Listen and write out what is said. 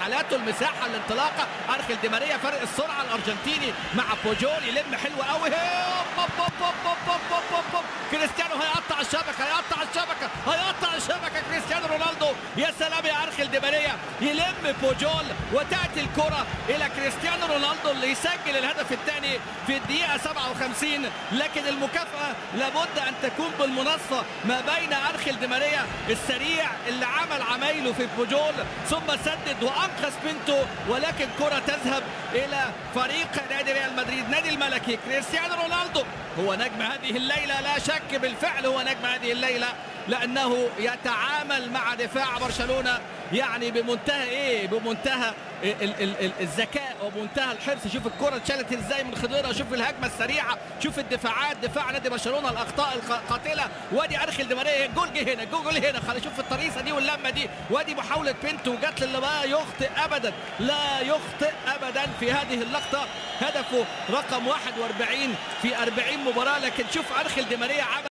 انفعالاته المساحه الانطلاقه ارخل دي ماريا فرق السرعه الارجنتيني مع بوجول يلم حلو قوي كريستيانو هيقطع الشبكه هيقطع الشبكه هيقطع الشبكه كريستيانو رونالدو يا سلام يا ارخل دي ماريا يلم بوجول وتاتي الكره الى كريستيانو رونالدو اللي يسجل الهدف الثاني في الدقيقه 57 لكن المكافاه لابد ان تكون بالمناصفه ما بين ارخل دي ماريا السريع اللي عمل عمايله في بوجول ثم سدد وانقذ بنتو ولكن كره تذهب الى فريق نادي ريال مدريد نادي الملكي كريستيانو رونالدو هو نجم هذه الليله لا شك بالفعل هو نجم هذه الليله لانه يتعامل مع دفاع برشلونه يعني بمنتهى ايه بمنتهى ال ال ال الذكاء وبمنتهى الحرص شوف الكره اتشالت ازاي من خضيره شوف الهجمه السريعه شوف الدفاعات دفاع نادي برشلونه الاخطاء القاتله وادي ارخل دي ماريا الجول جه هنا الجول هنا خلينا شوف الطريقه دي واللمه دي وادي محاوله بنتو جت للي لا يخطئ ابدا لا يخطئ ابدا في هذه اللقطه هدفه رقم 41 في 40 مباراه لكن شوف ارخل دي ماريا عمل